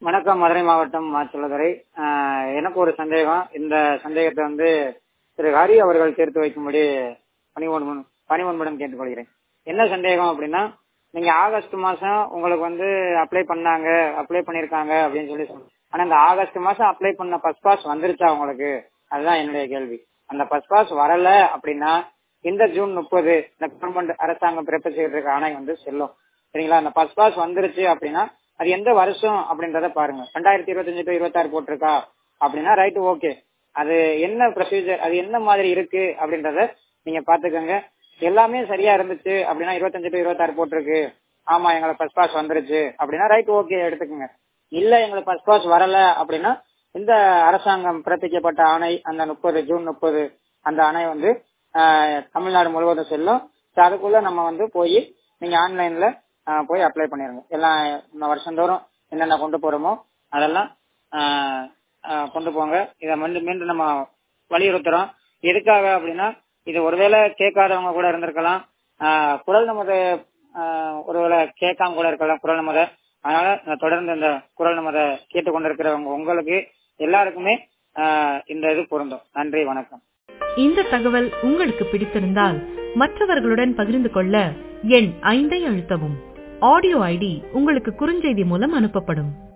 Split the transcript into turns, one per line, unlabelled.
வணக்கம் மதுரை மாவட்டம் மாச்சலதுறை ஆஹ் எனக்கு ஒரு சந்தேகம் இந்த சந்தேகத்தை வந்து திரு ஹரி அவர்கள் தீர்த்து வைக்கும்படி பணிவன்புடன் பணிவன்புடன் கேட்டுக்கொள்கிறேன் என்ன சந்தேகம் அப்படின்னா நீங்க ஆகஸ்ட் மாசம் உங்களுக்கு வந்து அப்ளை பண்ணாங்க அப்ளை பண்ணிருக்காங்க அப்படின்னு சொல்லி சொன்னீங்க ஆனா இந்த ஆகஸ்ட் மாசம் அப்ளை பண்ண ஃபர்ஸ்ட் பாஸ் வந்துருச்சா உங்களுக்கு அதுதான் என்னுடைய கேள்வி அந்த ஃபர்ஸ்ட் பாஸ் வரல அப்படின்னா இந்த ஜூன் முப்பது இந்த கவர்மெண்ட் அரசாங்கம் பிறப்பிச்சுக்கிட்டு ஆணை வந்து செல்லும் சரிங்களா அந்த ஃபர்ஸ்ட் பாஸ் வந்துருச்சு அப்படின்னா அது எந்த வருஷம் அப்படின்றத பாருங்க ரெண்டாயிரத்தி இருபத்தஞ்சு டு இருபத்தாறு போட்டிருக்கா அப்படின்னா ரைட் ஓகே அது என்ன ப்ரொசீஜர் அது என்ன மாதிரி இருக்கு அப்படின்றத நீங்க பாத்துக்கோங்க எல்லாமே சரியா இருந்துச்சு அப்படின்னா இருபத்தஞ்சு டு இருபத்தாறு போட்டிருக்கு ஆமா எங்களுக்கு ஃபர்ஸ்ட் பாஸ் வந்துருச்சு அப்படின்னா ரைட் ஓகே எடுத்துக்கோங்க இல்ல எங்களுக்கு ஃபர்ஸ்ட் பாஸ் வரல அப்படின்னா இந்த அரசாங்கம் பிறப்பிக்கப்பட்ட ஆணை அந்த முப்பது ஜூன் முப்பது அந்த அணை வந்து ஆஹ், தமிழ்நாடு முழுவதும் செல்லும் So, அதுக்குள்ள நம்ம வந்து போய் நீங்க ஆன்லைன்ல போய் அப்ளை பண்ணிருங்க எல்லாம் இந்த வருஷந்தோறும் என்னென்ன கொண்டு போறோமோ அதெல்லாம் ஆஹ், ஆஹ், கொண்டு போங்க இதை மீண்டும் மீண்டும் நம்ம வலியுறுத்துறோம் எதுக்காக அப்படின்னா இது ஒருவேளை கேட்காதவங்க கூட இருந்திருக்கலாம் ஆஹ், குரல் நமது ஆஹ், ஒருவேளை கேட்காம கூட இருக்கலாம் குரல் நமத அதனால நான் தொடர்ந்து இந்த குரல் நமத கேட்டுக்கொண்டிருக்கிறவங்க உங்களுக்கு எல்லாருக்குமே ஆஹ், இந்த இது பொருந்தும் நன்றி வணக்கம்
இந்த தகவல் உங்களுக்கு பிடித்திருந்தால் மற்றவர்களுடன் பகிர்ந்து கொள்ள எண் ஐந்தை அழுத்தவும் ஆடியோ ஐடி உங்களுக்கு குறுஞ்செய்தி மூலம் அனுப்பப்படும்